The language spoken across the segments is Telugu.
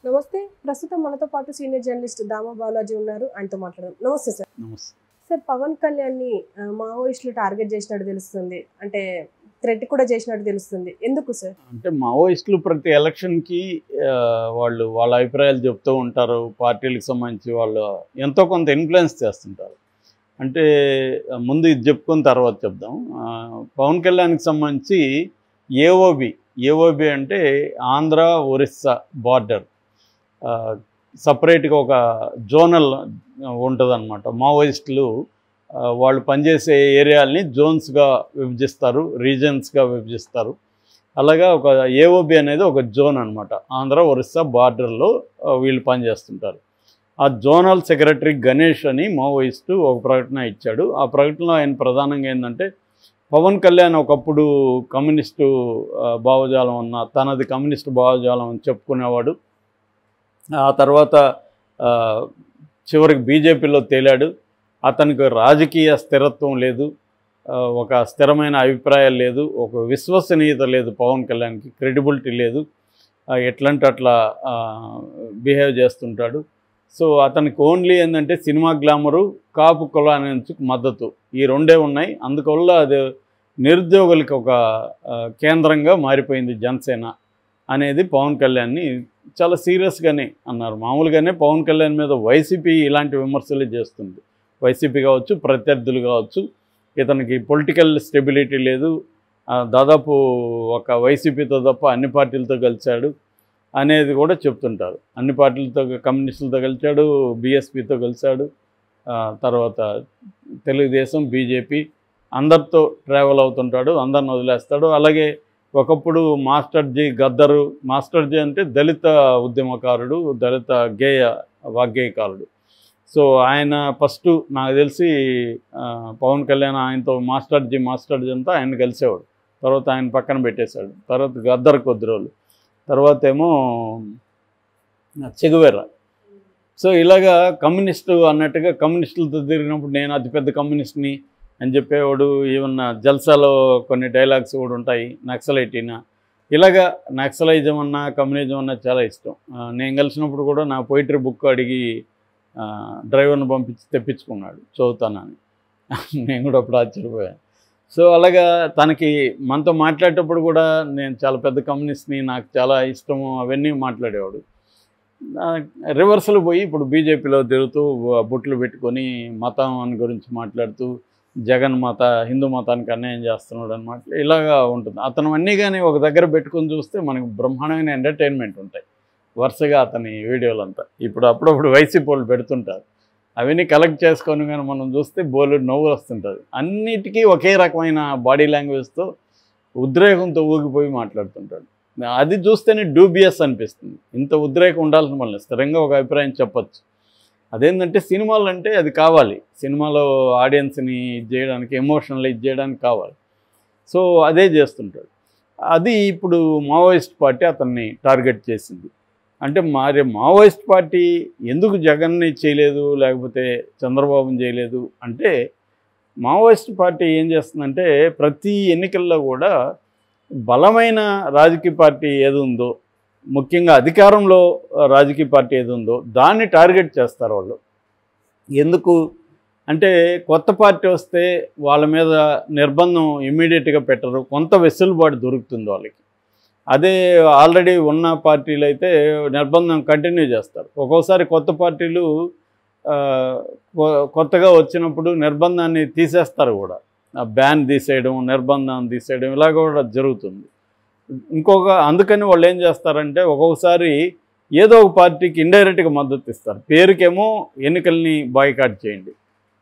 నమస్తే ప్రస్తుతం మనతో పాటు సీనియర్ జర్నలిస్ట్ దామా బాలాజీ ఉన్నారు ఆయనతో మాట్లాడదాం నమస్తే సార్ నమస్తే సార్ పవన్ కళ్యాణ్ ని మావోయిస్టులు టార్గెట్ చేసినట్టు తెలుస్తుంది అంటే థ్రెట్ కూడా చేసినట్టు తెలుస్తుంది ఎందుకు సార్ అంటే మావోయిస్టులు ప్రతి ఎలక్షన్కి ఆ, వాళ్ళు వాళ్ళ అభిప్రాయాలు చెప్తూ ఉంటారు పార్టీలకు సంబంధించి వాళ్ళు ఎంతో కొంత ఇన్ఫ్లుయెన్స్ చేస్తుంటారు అంటే ఆ, ముందు ఇది చెప్పుకున్న తర్వాత చెప్దాం ఆ, పవన్ కళ్యాణ్కి సంబంధించి ఏఓబి ఏఓబి అంటే ఆంధ్ర ఒరిస్సా బార్డర్ సపరేట్గా ఒక జోనల్ ఉంటుంది అనమాట మావోయిస్టులు ఆ, వాళ్ళు పనిచేసే ఏరియాల్ని జోన్స్గా విభజిస్తారు రీజన్స్గా విభజిస్తారు అలాగా ఒక ఏఓబి అనేది ఒక జోన్ అనమాట ఆంధ్ర ఒరిస్సా బార్డర్లో ఆ, వీళ్ళు పనిచేస్తుంటారు ఆ జోనల్ సెక్రటరీ గణేష్ అని మావోయిస్టు ఒక ప్రకటన ఇచ్చాడు ఆ ప్రకటనలో ఆయన ప్రధానంగా ఏంటంటే పవన్ కళ్యాణ్ ఒకప్పుడు కమ్యూనిస్టు ఆ, భావజాలం ఉన్న తనది కమ్యూనిస్టు భావజాలం అని చెప్పుకునేవాడు ఆ తర్వాత ఆ, చివరికి బీజేపీలో తేలాడు అతనికి రాజకీయ స్థిరత్వం లేదు ఆ, ఒక స్థిరమైన అభిప్రాయం లేదు ఒక విశ్వసనీయత లేదు పవన్ కళ్యాణ్కి క్రెడిబిలిటీ లేదు ఆ, ఎట్లంటే అట్లా బిహేవ్ చేస్తుంటాడు సో అతనికి ఓన్లీ ఏంటంటే సినిమా గ్లామరు కాపు కులాన్ని నుంచి మద్దతు ఈ రెండే ఉన్నాయి అందువల్ల అది నిరుద్యోగులకి ఒక ఆ, కేంద్రంగా మారిపోయింది జనసేన అనేది పవన్ కళ్యాణ్ని చాలా సీరియస్గానే అన్నారు మామూలుగానే పవన్ కళ్యాణ్ మీద వైసీపీ ఇలాంటి విమర్శలు చేస్తుంది వైసీపీ కావచ్చు ప్రత్యర్థులు కావచ్చు ఇతనికి పొలిటికల్ స్టెబిలిటీ లేదు ఆ, దాదాపు ఒక వైసీపీతో తప్ప అన్ని పార్టీలతో కలిశాడు అనేది కూడా చెప్తుంటారు అన్ని పార్టీలతో కమ్యూనిస్టులతో కలిశాడు బీఎస్పీతో కలిశాడు ఆ, తర్వాత తెలుగుదేశం బీజేపీ అందరితో ట్రావెల్ అవుతుంటాడు అందరిని వదిలేస్తాడు అలాగే ఒకప్పుడు మాస్టర్జీ గద్దరు మాస్టర్జీ అంటే దళిత ఉద్యమకారుడు దళిత గేయ వాగ్గేయకారుడు సో ఆయన ఫస్ట్ నాకు తెలిసి ఆ, పవన్ కళ్యాణ్ ఆయనతో మాస్టర్జీ మాస్టర్జీ అంతా ఆయన కలిసేవాడు తర్వాత ఆయన పక్కన పెట్టేశాడు తర్వాత గద్దర్ కొద్ది రోజులు తర్వాత ఏమో చెగువెర్ర సో ఇలాగా కమ్యూనిస్టు అన్నట్టుగా కమ్యూనిస్టులతో తిరిగినప్పుడు నేను అతిపెద్ద కమ్యూనిస్ట్ని అని చెప్పేవాడు ఏమన్నా జల్సాలో కొన్ని డైలాగ్స్ కూడా ఉంటాయి నక్సలైటీనా ఇలాగా నక్సలైజం అన్నా కమ్యూనిజం అన్నా చాలా ఇష్టం ఆ, నేను కలిసినప్పుడు కూడా నా పోయిటరీ బుక్ అడిగి ఆ, డ్రైవర్ని పంపించి తెప్పించుకున్నాడు చదువుతానని నేను కూడా అప్పుడు ఆశ్చర్యపోయాను సో అలాగా తనకి మనతో మాట్లాడేటప్పుడు కూడా నేను చాలా పెద్ద కమ్యూనిస్ట్ని నాకు చాలా ఇష్టము అవన్నీ మాట్లాడేవాడు రివర్సల్ పోయి ఇప్పుడు బీజేపీలో తిరుగుతూ బుట్లు పెట్టుకొని మతం గురించి మాట్లాడుతూ జగన్ మత హిందూ మతానికి అన్యాయం చేస్తున్నాడు అనమాట ఇలాగా ఉంటుంది అతను అన్నీ కానీ ఒక దగ్గర పెట్టుకొని చూస్తే మనకు బ్రహ్మాండమైన ఎంటర్టైన్మెంట్ ఉంటాయి వరుసగా అతని వీడియోలంతా ఇప్పుడు అప్పుడప్పుడు వైసీపీ వాళ్ళు పెడుతుంటారు అవన్నీ కలెక్ట్ చేసుకొని కానీ మనం చూస్తే బోలు నవ్వు వస్తుంటుంది అన్నిటికీ ఒకే రకమైన బాడీ లాంగ్వేజ్తో ఉద్రేకంతో ఊగిపోయి మాట్లాడుతుంటాడు అది చూస్తేనే డూబియస్ అనిపిస్తుంది ఇంత ఉద్రేకం ఉండాల్సిన వల్ల స్థిరంగా ఒక అభిప్రాయం చెప్పొచ్చు అదేంటంటే సినిమాలు అంటే అది కావాలి సినిమాలో ఆడియన్స్ని ఇది చేయడానికి ఎమోషనల్ ఇది చేయడానికి కావాలి సో అదే చేస్తుంటాడు అది ఇప్పుడు మావోయిస్ట్ పార్టీ అతన్ని టార్గెట్ చేసింది అంటే మరి మావోయిస్ట్ పార్టీ ఎందుకు జగన్ని చేయలేదు లేకపోతే చంద్రబాబుని చేయలేదు అంటే మావోయిస్ట్ పార్టీ ఏం చేస్తుందంటే ప్రతి ఎన్నికల్లో కూడా బలమైన రాజకీయ పార్టీ ఏది ఉందో ముఖ్యంగా అధికారంలో ఆ, రాజకీయ పార్టీ ఏది ఉందో దాన్ని టార్గెట్ చేస్తారు వాళ్ళు ఎందుకు అంటే కొత్త పార్టీ వస్తే వాళ్ళ మీద నిర్బంధం ఇమ్మీడియట్గా పెట్టరు కొంత వెసులుబాటు దొరుకుతుంది వాళ్ళకి అదే ఆల్రెడీ ఉన్న పార్టీలు అయితే నిర్బంధం కంటిన్యూ చేస్తారు ఒక్కోసారి కొత్త పార్టీలు ఆ, కొ- కొత్తగా వచ్చినప్పుడు నిర్బంధాన్ని తీసేస్తారు కూడా ఆ బ్యాన్ తీసేయడం నిర్బంధం తీసేయడం ఇలా కూడా జరుగుతుంది ఇంకొక అందుకని వాళ్ళు ఏం చేస్తారంటే ఒక్కొక్కసారి ఏదో ఒక పార్టీకి ఇండైరెక్ట్గా మద్దతు ఇస్తారు పేరుకేమో ఎన్నికల్ని బాయ్కాట్ చేయండి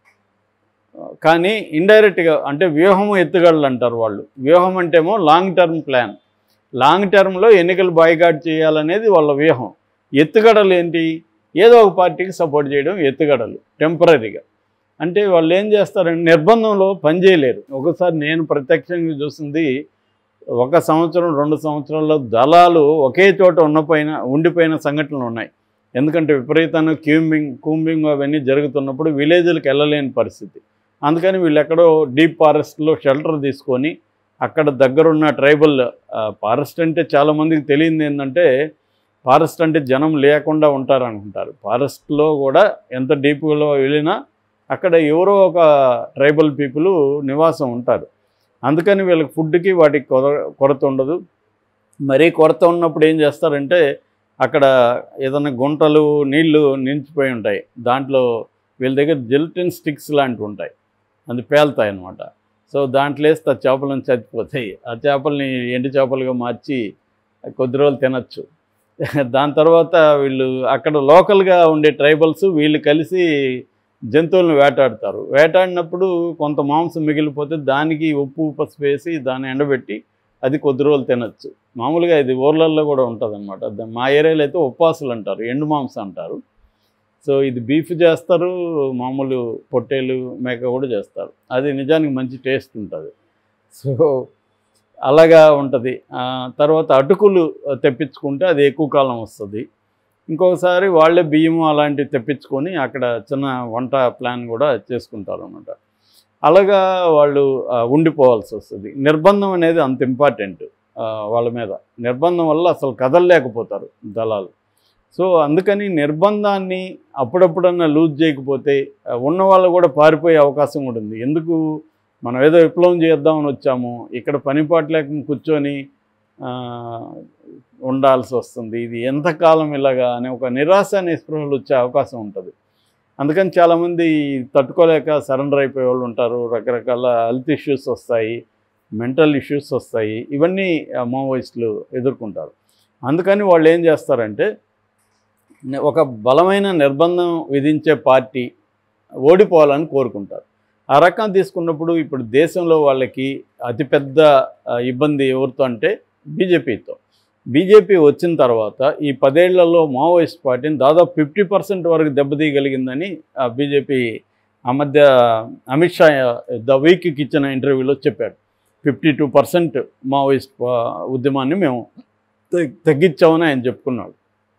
కానీ ఇండైరెక్ట్గా అంటే వ్యూహం ఎత్తుగడలు అంటారు వాళ్ళు వ్యూహం అంటేమో లాంగ్ టర్మ్ ప్లాన్ లాంగ్ టర్మ్లో ఎన్నికలు బాయ్కాట్ చేయాలనేది వాళ్ళ వ్యూహం ఎత్తుగడలు ఏంటి ఏదో ఒక పార్టీకి సపోర్ట్ చేయడం ఎత్తుగడలు టెంపరీగా అంటే వాళ్ళు ఏం చేస్తారంటే నిర్బంధంలో పనిచేయలేరు ఒకసారి నేను ప్రత్యక్షంగా చూసింది ఒక సంవత్సరం రెండు సంవత్సరాల్లో దళాలు ఒకే చోట ఉన్నపోయిన ఉండిపోయిన సంఘటనలు ఉన్నాయి ఎందుకంటే విపరీతంగా క్యూంబింగ్ కూంబింగ్ అవన్నీ జరుగుతున్నప్పుడు విలేజ్లకు వెళ్ళలేని పరిస్థితి అందుకని వీళ్ళు ఎక్కడో డీప్ ఫారెస్ట్లో షెల్టర్ తీసుకొని అక్కడ దగ్గరున్న ట్రైబల్ ఫారెస్ట్ అంటే చాలామందికి తెలియంది ఏంటంటే ఫారెస్ట్ అంటే జనం లేకుండా ఉంటారు అనుకుంటారు ఫారెస్ట్లో కూడా ఎంత డీప్లో వెళ్ళినా అక్కడ ఎవరో ఒక ట్రైబల్ పీపుల్ నివాసం ఉంటారు అందుకని వీళ్ళకి ఫుడ్కి వాటికి కొర కొరత ఉండదు మరీ కొరత ఉన్నప్పుడు ఏం చేస్తారంటే అక్కడ ఏదైనా గుంటలు నీళ్లు నిలిచిపోయి ఉంటాయి దాంట్లో వీళ్ళ దగ్గర జెల్టిన్ స్టిక్స్ లాంటివి ఉంటాయి అది పేలుతాయి అన్నమాట సో దాంట్లో వేస్తే ఆ చేపలను చచ్చిపోతాయి ఆ చేపల్ని ఎండు చేపలుగా మార్చి కొద్ది రోజులు తినచ్చు దాని తర్వాత వీళ్ళు అక్కడ లోకల్గా ఉండే ట్రైబల్స్ వీళ్ళు కలిసి జంతువులను వేటాడతారు వేటాడినప్పుడు కొంత మాంసం మిగిలిపోతే దానికి ఉప్పు పసుపు వేసి దాన్ని ఎండబెట్టి అది కొద్ది రోజులు తినచ్చు మామూలుగా ఇది ఊర్లల్లో కూడా ఉంటుంది అనమాట మా ఏరియాలో అయితే ఉపాసులు అంటారు ఎండు మాంసం అంటారు సో ఇది బీఫ్ చేస్తారు మామూలు పొట్టేలు మేక కూడా చేస్తారు అది నిజానికి మంచి టేస్ట్ ఉంటుంది సో అలాగా ఉంటుంది ఆ, తర్వాత అటుకులు తెప్పించుకుంటే అది ఎక్కువ కాలం వస్తుంది ఇంకొకసారి వాళ్ళే బియ్యము అలాంటివి తెప్పించుకొని అక్కడ చిన్న వంట ప్లాన్ కూడా చేసుకుంటారు అన్నమాట అలాగా వాళ్ళు ఆ, ఉండిపోవాల్సి వస్తుంది నిర్బంధం అనేది అంత ఇంపార్టెంట్ వాళ్ళ మీద నిర్బంధం వల్ల అసలు కదలలేకపోతారు దళాలు సో అందుకని నిర్బంధాన్ని అప్పుడప్పుడన్నా లూజ్ చేయకపోతే ఆ, ఉన్న వాళ్ళు కూడా పారిపోయే అవకాశం కూడా ఉంది ఎందుకు మనం ఏదో విప్లవం చేద్దామని వచ్చాము ఇక్కడ పనిపాటు లేక కూర్చొని ఆ, ఉండాల్సి వస్తుంది ఇది ఎంతకాలం ఇలాగా అనే ఒక నిరాశ నిస్పృహలు వచ్చే అవకాశం ఉంటుంది అందుకని చాలామంది తట్టుకోలేక సరెండర్ అయిపోయే వాళ్ళు ఉంటారు రకరకాల హెల్త్ ఇష్యూస్ వస్తాయి మెంటల్ ఇష్యూస్ వస్తాయి ఇవన్నీ ఆ, మావోయిస్టులు ఎదుర్కొంటారు అందుకని వాళ్ళు ఏం చేస్తారంటే నే- ఒక బలమైన నిర్బంధం విధించే పార్టీ ఓడిపోవాలని కోరుకుంటారు ఆ రకం తీసుకున్నప్పుడు ఇప్పుడు దేశంలో వాళ్ళకి అతిపెద్ద ఆ, ఇబ్బంది ఎవరితో అంటే బీజేపీతో బీజేపీ వచ్చిన తర్వాత ఈ పదేళ్లలో మావోయిస్ట్ పార్టీని దాదాపు ఫిఫ్టీ పర్సెంట్ వరకు దెబ్బతీయగలిగిందని ఆ బీజేపీ ఆ మధ్య అమిత్ షా ద వీక్కి ఇచ్చిన ఇంటర్వ్యూలో చెప్పాడు ఫిఫ్టీ టూ పర్సెంట్ మావోయిస్ట్ ఆ, ఉద్యమాన్ని మేము తగ్- తగ్గించామని ఆయన చెప్పుకున్నాడు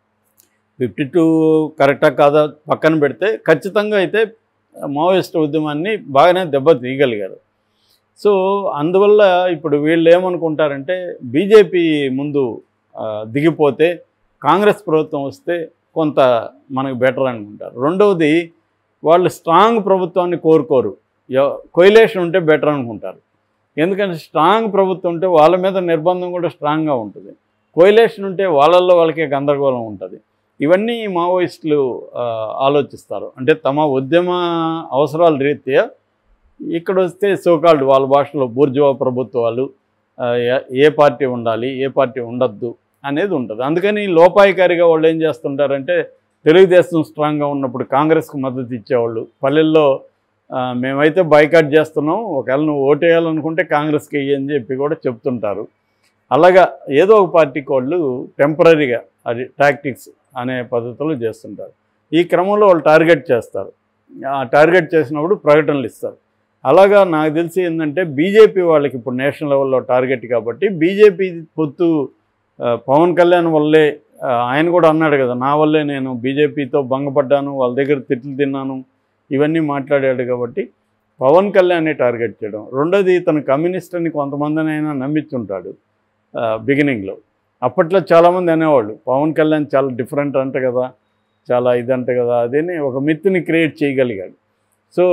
ఫిఫ్టీ టూ కరెక్టా కాదా పక్కన పెడితే ఖచ్చితంగా అయితే మావోయిస్ట్ ఉద్యమాన్ని బాగానే దెబ్బ తీయగలిగారు సో అందువల్ల ఇప్పుడు వీళ్ళు ఏమనుకుంటారంటే బీజేపీ ముందు ఆ, దిగిపోతే కాంగ్రెస్ ప్రభుత్వం వస్తే కొంత మనకు బెటర్ అనుకుంటారు రెండవది వాళ్ళు స్ట్రాంగ్ ప్రభుత్వాన్ని కోరుకోరు కొయిలేషన్ ఉంటే బెటర్ అనుకుంటారు ఎందుకంటే స్ట్రాంగ్ ప్రభుత్వం ఉంటే వాళ్ళ మీద నిర్బంధం కూడా స్ట్రాంగ్గా ఉంటుంది కోయిలేషన్ ఉంటే వాళ్ళల్లో వాళ్ళకే గందరగోళం ఉంటుంది ఇవన్నీ మావోయిస్టులు ఆ, ఆలోచిస్తారు అంటే తమ ఉద్యమ అవసరాల రీత్యా ఇక్కడ వస్తే సోకాల్డ్ వాళ్ళ భాషలో బూర్జువా ప్రభుత్వాలు ఆ, ఏ- ఏ పార్టీ ఉండాలి ఏ పార్టీ ఉండద్దు అనేది ఉంటుంది అందుకని లోపాయికారిగా వాళ్ళు ఏం చేస్తుంటారంటే తెలుగుదేశం స్ట్రాంగ్గా ఉన్నప్పుడు కాంగ్రెస్కు మద్దతు ఇచ్చేవాళ్ళు పల్లెల్లో ఆ, మేమైతే బైకాట్ చేస్తున్నాం ఒకవేళ నువ్వు ఓటేయాలనుకుంటే కాంగ్రెస్కి వెయ్యి అని చెప్పి కూడా చెప్తుంటారు అలాగా ఏదో ఒక పార్టీకి వాళ్ళు టెంపరీగా అది టాక్టిక్స్ అనే పద్ధతిలో చేస్తుంటారు ఈ క్రమంలో వాళ్ళు టార్గెట్ చేస్తారు ఆ టార్గెట్ చేసినప్పుడు ప్రకటనలు ఇస్తారు అలాగా నాకు తెలిసి ఏంటంటే బీజేపీ వాళ్ళకి ఇప్పుడు నేషనల్ లెవెల్లో టార్గెట్ కాబట్టి బీజేపీ పొత్తు ఆ, పవన్ కళ్యాణ్ వల్లే ఆ, ఆయన కూడా అన్నాడు కదా నా వల్లే నేను బీజేపీతో భంగపడ్డాను వాళ్ళ దగ్గర తిట్లు తిన్నాను ఇవన్నీ మాట్లాడాడు కాబట్టి పవన్ కళ్యాణ్ని టార్గెట్ చేయడం రెండోది ఇతను కమ్యూనిస్ట్ అని కొంతమందినైనా నమ్మించుంటాడు బిగినింగ్లో అప్పట్లో చాలామంది అనేవాళ్ళు పవన్ కళ్యాణ్ చాలా డిఫరెంట్ అంట కదా చాలా ఇదంట కదా అదని ఒక మిత్తుని క్రియేట్ చేయగలిగాడు సో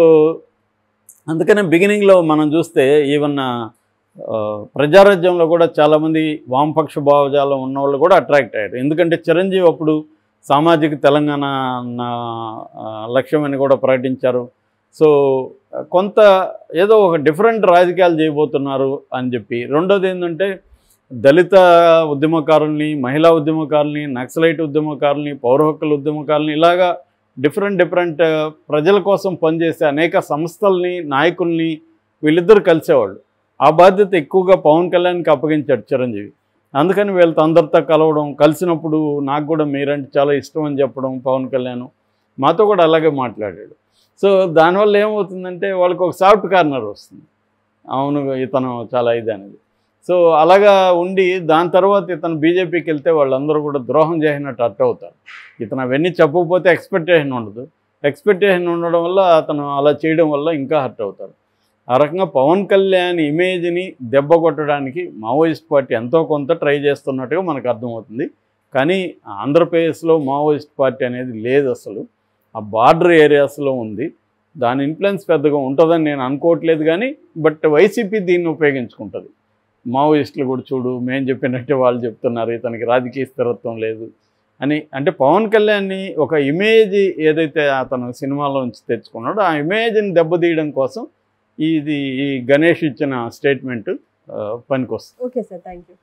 అందుకనే బిగినింగ్లో మనం చూస్తే ఈవెన్ ఆ, ప్రజారాజ్యంలో కూడా చాలామంది వామపక్ష భావజాలం ఉన్నవాళ్ళు కూడా అట్రాక్ట్ అయ్యారు ఎందుకంటే చిరంజీవి అప్పుడు సామాజిక తెలంగాణ అన్న ఆ, లక్ష్యమని కూడా ప్రకటించారు సో కొంత ఏదో ఒక డిఫరెంట్ రాజకీయాలు చేయబోతున్నారు అని చెప్పి రెండోది ఏంటంటే దళిత ఉద్యమకారుల్ని మహిళా ఉద్యమకారుల్ని నక్సలైట్ ఉద్యమకారుల్ని పౌర హక్కుల ఉద్యమకారుల్ని ఇలాగా డిఫరెంట్ డిఫరెంట్ ప్రజల కోసం పనిచేసే అనేక సంస్థల్ని నాయకుల్ని వీళ్ళిద్దరు కలిసేవాళ్ళు ఆ బాధ్యత ఎక్కువగా పవన్ కళ్యాణ్కి అప్పగించాడు చిరంజీవి అందుకని వీళ్ళతో అందరితో కలవడం కలిసినప్పుడు నాకు కూడా మీరంటే చాలా ఇష్టం అని చెప్పడం పవన్ కళ్యాణ్ మాతో కూడా అలాగే మాట్లాడాడు సో దానివల్ల ఏమవుతుందంటే వాళ్ళకి ఒక సాఫ్ట్ కార్నర్ వస్తుంది అవును ఇతను చాలా ఇది అనేది సో అలాగా ఉండి దాని తర్వాత ఇతను బీజేపీకి వెళ్తే వాళ్ళందరూ కూడా ద్రోహం చేసినట్టు అర్థం అవుతారు ఇతను అవన్నీ చెప్పకపోతే ఎక్స్పెక్టేషన్ ఉండదు ఎక్స్పెక్టేషన్ ఉండడం వల్ల అతను అలా చేయడం వల్ల ఇంకా హర్ట్ అవుతారు ఆ రకంగా పవన్ కళ్యాణ్ ఇమేజ్ని దెబ్బ కొట్టడానికి మావోయిస్ట్ పార్టీ ఎంతో కొంత ట్రై చేస్తున్నట్టుగా మనకు అర్థమవుతుంది కానీ ఆంధ్రప్రదేశ్లో మావోయిస్ట్ పార్టీ అనేది లేదు అసలు ఆ బార్డర్ ఏరియాస్లో ఉంది దాని ఇన్ఫ్లుయెన్స్ పెద్దగా ఉంటుందని నేను అనుకోవట్లేదు కానీ బట్ వైసీపీ దీన్ని ఉపయోగించుకుంటుంది మావోయిస్టులు కూడా చూడు మేము చెప్పినట్టే వాళ్ళు చెప్తున్నారు ఇతనికి రాజకీయ స్థిరత్వం లేదు అని అంటే పవన్ కళ్యాణ్ని ఒక ఇమేజ్ ఏదైతే అతను సినిమాలో నుంచి తెచ్చుకున్నాడో ఆ ఇమేజ్ని దెబ్బతీయడం కోసం ఇది ఈ గణేష్ ఇచ్చిన స్టేట్మెంట్ పనికొస్తుంది ఓకే సార్ థ్యాంక్ యూ